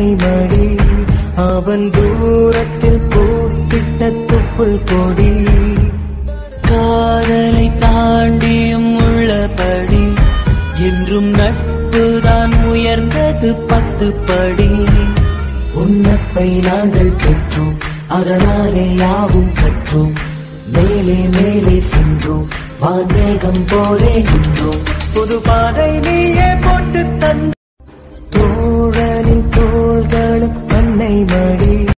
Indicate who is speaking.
Speaker 1: பண்ணை மடி அவன் தூரத்தில் பூத்திட்ட துப்புள் கொடி காதலை தாண்டியும் உள்ளபடி என்றும் நட்புதான் உயர்ந்தது பத்து படி உன்னப்பை நாங்கள் பெற்றோம் அதனாலே யாவும் கற்றோம் மேலே மேலே சென்றோம் வாந்தேகம் போலே நின்றோம் புது பாதை நீயே போட்டு தந்த தோழனின் தோள்களும் பண்ணை மடி